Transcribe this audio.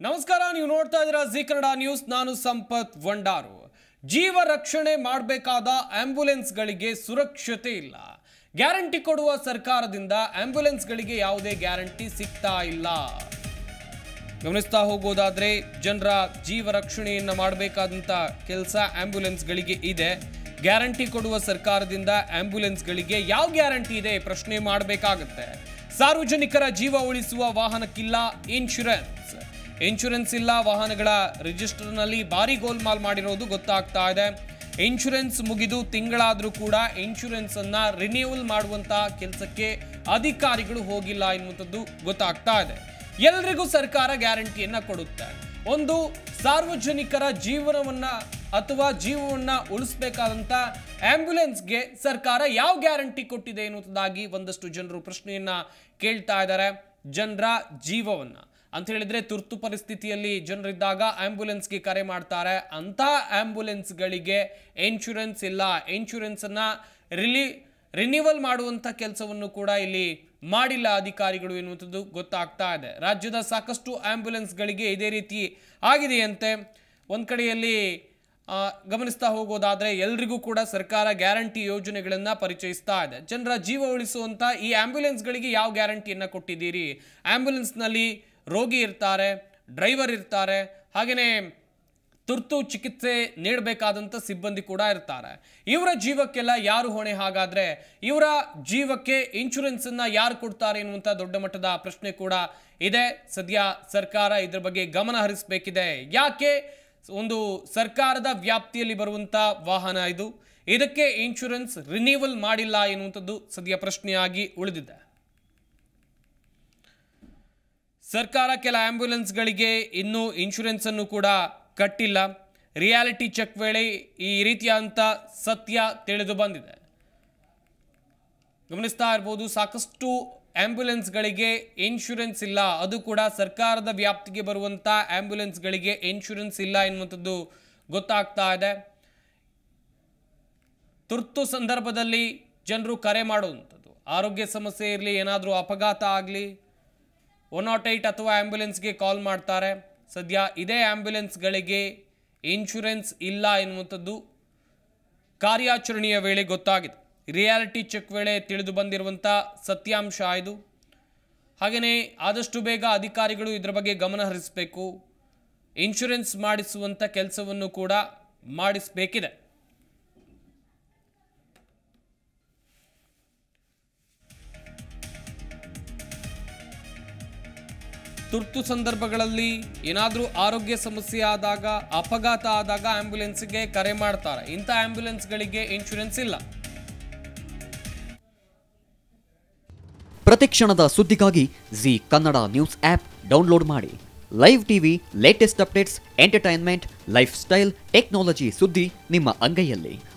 ನಮಸ್ಕಾರ ನೀವು ನೋಡ್ತಾ ಇದ್ದೀರಾ ಜಿ ಕನ್ನಡ ನ್ಯೂಸ್ ನಾನು ಸಂಪತ್ ವಂಡಾರು ಜೀವ ರಕ್ಷಣೆ ಮಾಡಬೇಕಾದ ಆಂಬ್ಯುಲೆನ್ಸ್ಗಳಿಗೆ ಸುರಕ್ಷತೆ ಇಲ್ಲ ಗ್ಯಾರಂಟಿ ಕೊಡುವ ಸರ್ಕಾರದಿಂದ ಆಂಬ್ಯುಲೆನ್ಸ್ಗಳಿಗೆ ಯಾವುದೇ ಗ್ಯಾರಂಟಿ ಸಿಗ್ತಾ ಇಲ್ಲ ಗಮನಿಸ್ತಾ ಹೋಗೋದಾದ್ರೆ ಜನರ ಜೀವ ರಕ್ಷಣೆಯನ್ನ ಮಾಡಬೇಕಾದಂತ ಕೆಲಸ ಆಂಬ್ಯುಲೆನ್ಸ್ಗಳಿಗೆ ಇದೆ ಗ್ಯಾರಂಟಿ ಕೊಡುವ ಸರ್ಕಾರದಿಂದ ಆಂಬ್ಯುಲೆನ್ಸ್ಗಳಿಗೆ ಯಾವ ಗ್ಯಾರಂಟಿ ಇದೆ ಪ್ರಶ್ನೆ ಮಾಡಬೇಕಾಗುತ್ತೆ ಸಾರ್ವಜನಿಕರ ಜೀವ ಉಳಿಸುವ ವಾಹನಕ್ಕಿಲ್ಲ ಇನ್ಶೂರೆನ್ಸ್ ಇನ್ಶೂರೆನ್ಸ್ ಇಲ್ಲ ವಾಹನಗಳ ರಿಜಿಸ್ಟರ್ನಲ್ಲಿ ಭಾರಿ ಗೋಲ್ಮಾಲ್ ಮಾಡಿರೋದು ಗೊತ್ತಾಗ್ತಾ ಇದೆ ಇನ್ಶೂರೆನ್ಸ್ ಮುಗಿದು ತಿಂಗಳಾದರೂ ಕೂಡ ಇನ್ಶೂರೆನ್ಸ್ ಅನ್ನ ರಿನ್ಯೂವಲ್ ಮಾಡುವಂತ ಕೆಲಸಕ್ಕೆ ಅಧಿಕಾರಿಗಳು ಹೋಗಿಲ್ಲ ಎನ್ನುವಂಥದ್ದು ಗೊತ್ತಾಗ್ತಾ ಇದೆ ಎಲ್ರಿಗೂ ಸರ್ಕಾರ ಗ್ಯಾರಂಟಿಯನ್ನ ಕೊಡುತ್ತೆ ಒಂದು ಸಾರ್ವಜನಿಕರ ಜೀವನವನ್ನ ಅಥವಾ ಜೀವವನ್ನ ಉಳಿಸಬೇಕಾದಂತ ಆಂಬ್ಯುಲೆನ್ಸ್ಗೆ ಸರ್ಕಾರ ಯಾವ ಗ್ಯಾರಂಟಿ ಕೊಟ್ಟಿದೆ ಎನ್ನುವುದಾಗಿ ಒಂದಷ್ಟು ಜನರು ಪ್ರಶ್ನೆಯನ್ನ ಕೇಳ್ತಾ ಇದ್ದಾರೆ ಜನರ ಜೀವವನ್ನ ಅಂತ ಹೇಳಿದ್ರೆ ತುರ್ತು ಪರಿಸ್ಥಿತಿಯಲ್ಲಿ ಜನರಿದ್ದಾಗ ಆಂಬ್ಯುಲೆನ್ಸ್ಗೆ ಕರೆ ಮಾಡ್ತಾರೆ ಅಂತ ಆಂಬ್ಯುಲೆನ್ಸ್ಗಳಿಗೆ ಇನ್ಶೂರೆನ್ಸ್ ಇಲ್ಲ ಇನ್ಶೂರೆನ್ಸ್ ಅನ್ನ ರಿಲಿ ರಿನ್ಯೂವಲ್ ಮಾಡುವಂಥ ಕೆಲಸವನ್ನು ಕೂಡ ಇಲ್ಲಿ ಮಾಡಿಲ್ಲ ಅಧಿಕಾರಿಗಳು ಎನ್ನುವಂಥದ್ದು ಗೊತ್ತಾಗ್ತಾ ಇದೆ ರಾಜ್ಯದ ಸಾಕಷ್ಟು ಆಂಬ್ಯುಲೆನ್ಸ್ಗಳಿಗೆ ಇದೇ ರೀತಿ ಆಗಿದೆಯಂತೆ ಒಂದು ಕಡೆಯಲ್ಲಿ ಆ, ಗಮನಿಸ್ತಾ ಹೋಗೋದಾದ್ರೆ ಎಲ್ರಿಗೂ ಕೂಡ ಸರ್ಕಾರ ಗ್ಯಾರಂಟಿ ಯೋಜನೆಗಳನ್ನ ಪರಿಚಯಿಸ್ತಾ ಇದೆ ಜನರ ಜೀವ ಉಳಿಸುವಂತ ಈ ಆಂಬ್ಯುಲೆನ್ಸ್ಗಳಿಗೆ ಯಾವ ಗ್ಯಾರಂಟಿಯನ್ನ ಕೊಟ್ಟಿದ್ದೀರಿ ಆಂಬ್ಯುಲೆನ್ಸ್ನಲ್ಲಿ ರೋಗಿ ಇರ್ತಾರೆ ಡ್ರೈವರ್ ಇರ್ತಾರೆ ಹಾಗೆಯೇ ತುರ್ತು ಚಿಕಿತ್ಸೆ ನೀಡಬೇಕಾದಂಥ ಸಿಬ್ಬಂದಿ ಕೂಡ ಇರ್ತಾರೆ ಇವರ ಜೀವಕ್ಕೆಲ್ಲ ಯಾರು ಹೊಣೆ ಹಾಗಾದ್ರೆ ಇವರ ಜೀವಕ್ಕೆ ಇನ್ಶೂರೆನ್ಸ್ ಅನ್ನ ಯಾರು ಕೊಡ್ತಾರೆ ಎನ್ನುವಂಥ ದೊಡ್ಡ ಮಟ್ಟದ ಪ್ರಶ್ನೆ ಕೂಡ ಇದೆ ಸದ್ಯ ಸರ್ಕಾರ ಇದ್ರ ಬಗ್ಗೆ ಗಮನ ಹರಿಸಬೇಕಿದೆ ಯಾಕೆ ಒಂದು ಸರ್ಕಾರದ ವ್ಯಾಪ್ತಿಯಲ್ಲಿ ಬರುವಂತ ವಾಹನ ಇದು ಇದಕ್ಕೆ ಇನ್ಶೂರೆನ್ಸ್ ರಿನ್ಯೂವಲ್ ಮಾಡಿಲ್ಲ ಎನ್ನುವಂಥದ್ದು ಸದ್ಯ ಪ್ರಶ್ನೆಯಾಗಿ ಉಳಿದಿದೆ ಸರ್ಕಾರ ಕೆಲ ಆಂಬ್ಯುಲೆನ್ಸ್ಗಳಿಗೆ ಇನ್ನೂ ಇನ್ಶೂರೆನ್ಸ್ ಅನ್ನು ಕೂಡ ಕಟ್ಟಿಲ್ಲ ರಿಯಾಲಿಟಿ ಚೆಕ್ ವೇಳೆ ಈ ರೀತಿಯಾದಂಥ ಸತ್ಯ ತಿಳಿದು ಬಂದಿದೆ ಗಮನಿಸ್ತಾ ಇರ್ಬೋದು ಸಾಕಷ್ಟು ಆಂಬ್ಯುಲೆನ್ಸ್ಗಳಿಗೆ ಇನ್ಶೂರೆನ್ಸ್ ಇಲ್ಲ ಅದು ಕೂಡ ಸರ್ಕಾರದ ವ್ಯಾಪ್ತಿಗೆ ಬರುವಂಥ ಆಂಬ್ಯುಲೆನ್ಸ್ಗಳಿಗೆ ಇನ್ಶೂರೆನ್ಸ್ ಇಲ್ಲ ಎನ್ನುವಂಥದ್ದು ಗೊತ್ತಾಗ್ತಾ ಇದೆ ತುರ್ತು ಸಂದರ್ಭದಲ್ಲಿ ಜನರು ಕರೆ ಮಾಡುವಂಥದ್ದು ಆರೋಗ್ಯ ಸಮಸ್ಯೆ ಇರಲಿ ಏನಾದರೂ ಅಪಘಾತ ಆಗಲಿ ಒನ್ ನಾಟ್ ಏಯ್ಟ್ ಅಥವಾ ಆ್ಯಂಬುಲೆನ್ಸ್ಗೆ ಕಾಲ್ ಮಾಡ್ತಾರೆ ಸದ್ಯ ಇದೇ ಆ್ಯಂಬುಲೆನ್ಸ್ಗಳಿಗೆ ಇನ್ಶೂರೆನ್ಸ್ ಇಲ್ಲ ಎನ್ನುವಂಥದ್ದು ಕಾರ್ಯಾಚರಣೆಯ ವೇಳೆ ಗೊತ್ತಾಗಿದೆ ರಿಯಾಲಿಟಿ ಚೆಕ್ ವೇಳೆ ತಿಳಿದು ಬಂದಿರುವಂಥ ಸತ್ಯಾಂಶ ಇದು ಹಾಗೆಯೇ ಆದಷ್ಟು ಬೇಗ ಅಧಿಕಾರಿಗಳು ಇದರ ಬಗ್ಗೆ ಗಮನ ಹರಿಸಬೇಕು ಇನ್ಶೂರೆನ್ಸ್ ಮಾಡಿಸುವಂಥ ಕೆಲಸವನ್ನು ಕೂಡ ಮಾಡಿಸಬೇಕಿದೆ ತುರ್ತು ಸಂದರ್ಭಗಳಲ್ಲಿ ಏನಾದರೂ ಆರೋಗ್ಯ ಸಮಸ್ಯೆ ಆದಾಗ ಅಪಘಾತ ಆದಾಗ ಆಂಬ್ಯುಲೆನ್ಸ್ಗೆ ಕರೆ ಮಾಡ್ತಾರೆ ಇಂಥ ಆಂಬ್ಯುಲೆನ್ಸ್ಗಳಿಗೆ ಇನ್ಶೂರೆನ್ಸ್ ಇಲ್ಲ ಪ್ರತಿಕ್ಷಣದ ಸುದ್ದಿಗಾಗಿ Zee Kannada news app download ಮಾಡಿ live TV latest updates entertainment lifestyle technology ಸುದ್ದಿ ನಿಮ್ಮ ಅಂಗೈಯಲ್ಲಿ